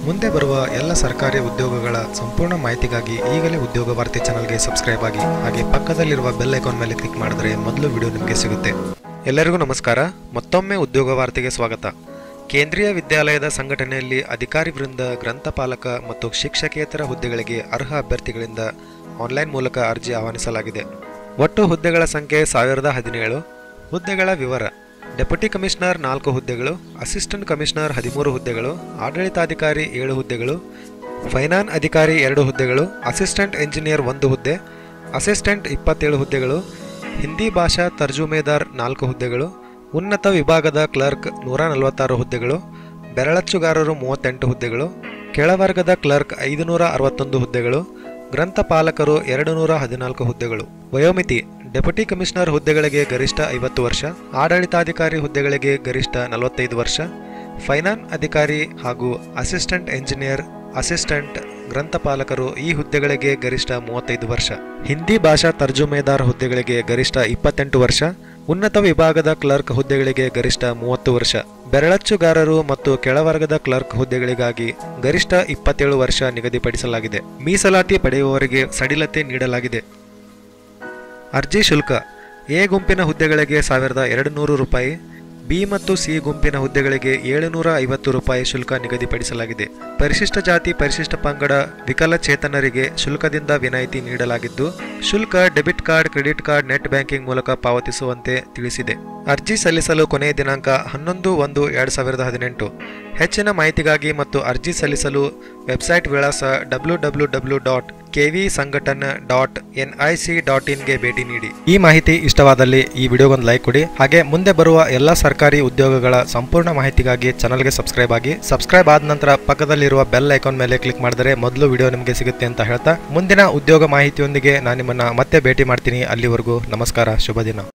ಮುಂದೆ ಬರುವ ಎಲ್ಲ ಸರ್ಕಾರಿ ಉದ್ಯೋಗಗಳ ಸಂಪೂರ್ಣ ಮಾಹಿತಿಗಾಗಿ ಈಗಲೇ ಉದ್ಯೋಗ ವಾರ್ತೆ ಚಾನಲ್ಗೆ ಸಬ್ಸ್ಕ್ರೈಬ್ ಆಗಿ ಹಾಗೆ ಪಕ್ಕದಲ್ಲಿರುವ ಬೆಲ್ ಐಕಾನ್ ಮೇಲೆ ಕ್ಲಿಕ್ ಮಾಡಿದ್ರೆ ಮೊದಲು ವಿಡಿಯೋ ನಿಮಗೆ ಸಿಗುತ್ತೆ ಎಲ್ಲರಿಗೂ ನಮಸ್ಕಾರ ಮತ್ತೊಮ್ಮೆ ಉದ್ಯೋಗ ವಾರ್ತೆಗೆ ಸ್ವಾಗತ ಕೇಂದ್ರೀಯ ವಿದ್ಯಾಲಯದ ಸಂಘಟನೆಯಲ್ಲಿ ಅಧಿಕಾರಿ ವೃಂದ ಗ್ರಂಥಪಾಲಕ ಮತ್ತು ಶಿಕ್ಷಕೇತರ ಹುದ್ದೆಗಳಿಗೆ ಅರ್ಹ ಅಭ್ಯರ್ಥಿಗಳಿಂದ ಆನ್ಲೈನ್ ಮೂಲಕ ಅರ್ಜಿ ಆಹ್ವಾನಿಸಲಾಗಿದೆ ಒಟ್ಟು ಹುದ್ದೆಗಳ ಸಂಖ್ಯೆ ಸಾವಿರದ ಹದಿನೇಳು ಹುದ್ದೆಗಳ ವಿವರ ಡೆಪ್ಯೂಟಿ ಕಮಿಷನರ್ ನಾಲ್ಕು ಹುದ್ದೆಗಳು ಅಸಿಸ್ಟೆಂಟ್ ಕಮಿಷನರ್ ಹದಿಮೂರು ಹುದ್ದೆಗಳು ಆಡಳಿತಾಧಿಕಾರಿ ಏಳು ಹುದ್ದೆಗಳು ಫೈನಾನ್ ಅಧಿಕಾರಿ ಎರಡು ಹುದ್ದೆಗಳು ಅಸಿಸ್ಟೆಂಟ್ ಎಂಜಿನಿಯರ್ ಒಂದು ಹುದ್ದೆ ಅಸಿಸ್ಟೆಂಟ್ ಇಪ್ಪತ್ತೇಳು ಹುದ್ದೆಗಳು ಹಿಂದಿ ಭಾಷಾ ತರ್ಜುಮೇದಾರ್ ನಾಲ್ಕು ಹುದ್ದೆಗಳು ಉನ್ನತ ವಿಭಾಗದ ಕ್ಲರ್ಕ್ ನೂರ ನಲವತ್ತಾರು ಹುದ್ದೆಗಳು ಬೆರಳಚ್ಚುಗಾರರು ಮೂವತ್ತೆಂಟು ಹುದ್ದೆಗಳು ಕೆಳವರ್ಗದ ಕ್ಲರ್ಕ್ ಐದುನೂರ ಅರವತ್ತೊಂದು ಹುದ್ದೆಗಳು ಗ್ರಂಥಪಾಲಕರು ಎರಡು ನೂರ ಹದಿನಾಲ್ಕು ಹುದ್ದೆಗಳು ವಯೋಮಿತಿ ಡೆಪ್ಯೂಟಿ ಕಮಿಷನರ್ ಹುದ್ದೆಗಳಿಗೆ ಗರಿಷ್ಠ ಐವತ್ತು ವರ್ಷ ಆಡಳಿತಾಧಿಕಾರಿ ಹುದ್ದೆಗಳಿಗೆ ಗರಿಷ್ಠ ನಲವತ್ತೈದು ವರ್ಷ ಫೈನಾನ್ ಅಧಿಕಾರಿ ಹಾಗೂ ಅಸಿಸ್ಟೆಂಟ್ ಎಂಜಿನಿಯರ್ ಅಸಿಸ್ಟೆಂಟ್ ಗ್ರಂಥಪಾಲಕರು ಈ ಹುದ್ದೆಗಳಿಗೆ ಗರಿಷ್ಠ ಮೂವತ್ತೈದು ವರ್ಷ ಹಿಂದಿ ಭಾಷಾ ತರ್ಜುಮೇದಾರ್ ಹುದ್ದೆಗಳಿಗೆ ಗರಿಷ್ಠ ಇಪ್ಪತ್ತೆಂಟು ವರ್ಷ ಉನ್ನತ ವಿಭಾಗದ ಕ್ಲರ್ಕ್ ಹುದ್ದೆಗಳಿಗೆ ಗರಿಷ್ಠ ಮೂವತ್ತು ವರ್ಷ ಬೆರಳಚ್ಚುಗಾರರು ಮತ್ತು ಕೆಳವರ್ಗದ ಕ್ಲರ್ಕ್ ಹುದ್ದೆಗಳಿಗಾಗಿ ಗರಿಷ್ಠ ಇಪ್ಪತ್ತೇಳು ವರ್ಷ ನಿಗದಿಪಡಿಸಲಾಗಿದೆ ಮೀಸಲಾತಿ ಪಡೆಯುವವರಿಗೆ ಸಡಿಲತೆ ನೀಡಲಾಗಿದೆ ಅರ್ಜಿ ಶುಲ್ಕ ಎ ಗುಂಪಿನ ಹುದ್ದೆಗಳಿಗೆ ಸಾವಿರದ ಎರಡು ನೂರು ರೂಪಾಯಿ ಬಿ ಮತ್ತು ಸಿ ಗುಂಪಿನ ಹುದ್ದೆಗಳಿಗೆ ಏಳುನೂರ ಐವತ್ತು ರೂಪಾಯಿ ಶುಲ್ಕ ನಿಗದಿಪಡಿಸಲಾಗಿದೆ ಪರಿಶಿಷ್ಟ ಜಾತಿ ಪರಿಶಿಷ್ಟ ಪಂಗಡ ವಿಕಲಚೇತನರಿಗೆ ಶುಲ್ಕದಿಂದ ವಿನಾಯಿತಿ ನೀಡಲಾಗಿದ್ದು ಶುಲ್ಕ debit card credit card net banking ಮೂಲಕ ಪಾವತಿಸುವಂತೆ ತಿಳಿಸಿದೆ ಅರ್ಜಿ ಸಲ್ಲಿಸಲು ಕೊನೆಯ ದಿನಾಂಕ ಹನ್ನೊಂದು ಒಂದು ಎರಡು ಸಾವಿರದ ಹದಿನೆಂಟು ಹೆಚ್ಚಿನ ಮಾಹಿತಿಗಾಗಿ ಮತ್ತು ಅರ್ಜಿ ಸಲ್ಲಿಸಲು ವೆಬ್ಸೈಟ್ ವಿಳಾಸ W W W dot KV Sangathan dot N I C dot ಇನ್ಗೆ ಭೇಟಿ ನೀಡಿ ಈ ಮಾಹಿತಿ ಇಷ್ಟವಾದಲ್ಲಿ ಈ ವಿಡಿಯೋಗೊಂದು ಲೈಕ್ ಕೊಡಿ ಹಾಗೆ ಮುಂದೆ ಬರುವ ಎಲ್ಲ ಸರ್ಕಾರಿ ಉದ್ಯೋಗಗಳ ಸಂಪೂರ್ಣ ಮಾಹಿತಿಗಾಗಿ ಚಾನಲ್ಗೆ ಸಬ್ಸ್ಕ್ರೈಬ್ ಆಗಿ ಸಬ್ಸ್ಕ್ರೈಬ್ ಆದ ನಂತರ ಪಕ್ಕದಲ್ಲಿರುವ ಬೆಲ್ ಐಕಾನ್ ಮೇಲೆ ಕ್ಲಿಕ್ ಮಾಡಿದರೆ ಮೊದಲು ವಿಡಿಯೋ ನಿಮಗೆ ಸಿಗುತ್ತೆ ಅಂತ ಹೇಳ್ತಾ ಮುಂದಿನ ಉದ್ಯೋಗ ಮಾಹಿತಿಯೊಂದಿಗೆ ನಾನು ನಿಮ್ಮನ್ನ ಮತ್ತೆ ಭೇಟಿ ಮಾಡ್ತೀನಿ ಅಲ್ಲಿವರೆಗೂ ನಮಸ್ಕಾರ ಶುಭ ದಿನ